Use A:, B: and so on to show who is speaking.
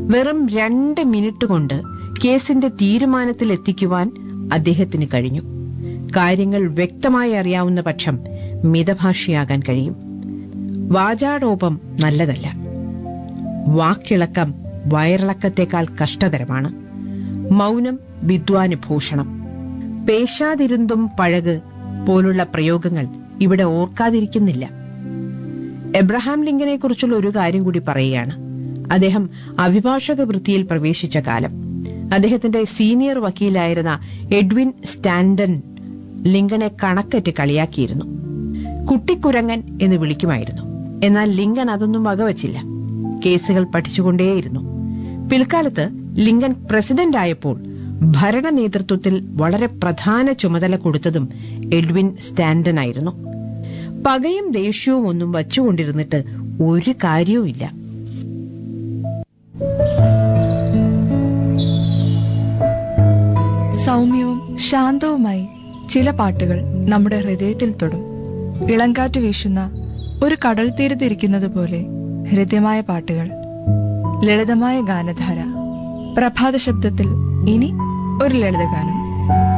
A: വെറും രണ്ട് മിനിറ്റ് കൊണ്ട് കേസിന്റെ തീരുമാനത്തിൽ എത്തിക്കുവാൻ അദ്ദേഹത്തിന് കഴിഞ്ഞു കാര്യങ്ങൾ വ്യക്തമായി അറിയാവുന്ന പക്ഷം മിതഭാഷിയാകാൻ കഴിയും വാചാടോപം നല്ലതല്ല വാക്കിളക്കം വയറിളക്കത്തേക്കാൾ കഷ്ടതരമാണ് മൗനം വിദ്വാനുഭൂഷണം പേശാതിരുന്തും പഴക് പോലുള്ള പ്രയോഗങ്ങൾ ഇവിടെ ഓർക്കാതിരിക്കുന്നില്ല എബ്രഹാം ലിങ്കനെ കുറിച്ചുള്ള ഒരു കാര്യം കൂടി പറയുകയാണ് അദ്ദേഹം അഭിഭാഷക വൃത്തിയിൽ പ്രവേശിച്ച കാലം അദ്ദേഹത്തിന്റെ സീനിയർ വക്കീലായിരുന്ന എഡ്വിൻ സ്റ്റാൻഡൺ ലിങ്കനെ കണക്കറ്റ് കളിയാക്കിയിരുന്നു കുട്ടിക്കുരങ്ങൻ എന്ന് വിളിക്കുമായിരുന്നു എന്നാൽ ലിങ്കൺ അതൊന്നും വകവച്ചില്ല കേസുകൾ പഠിച്ചുകൊണ്ടേയിരുന്നു പിൽക്കാലത്ത് ലിങ്കൺ പ്രസിഡന്റ് ആയപ്പോൾ ഭരണ നേതൃത്വത്തിൽ വളരെ പ്രധാന ചുമതല കൊടുത്തതും എഡ്വിൻ സ്റ്റാൻഡൺ ആയിരുന്നു പകയും ദേഷ്യവും ഒന്നും വച്ചുകൊണ്ടിരുന്നിട്ട് ഒരു കാര്യവുമില്ല
B: സൗമ്യവും ശാന്തവുമായി ചില പാട്ടുകൾ നമ്മുടെ ഹൃദയത്തിൽ തൊടും ഇളങ്കാറ്റ് വീശുന്ന ഒരു കടൽ തീരത്തിരിക്കുന്നത് പോലെ ഹൃദ്യമായ പാട്ടുകൾ ലളിതമായ ഗാനധാര പ്രഭാത ശബ്ദത്തിൽ ഇനി ഒരു ലളിതഗാനം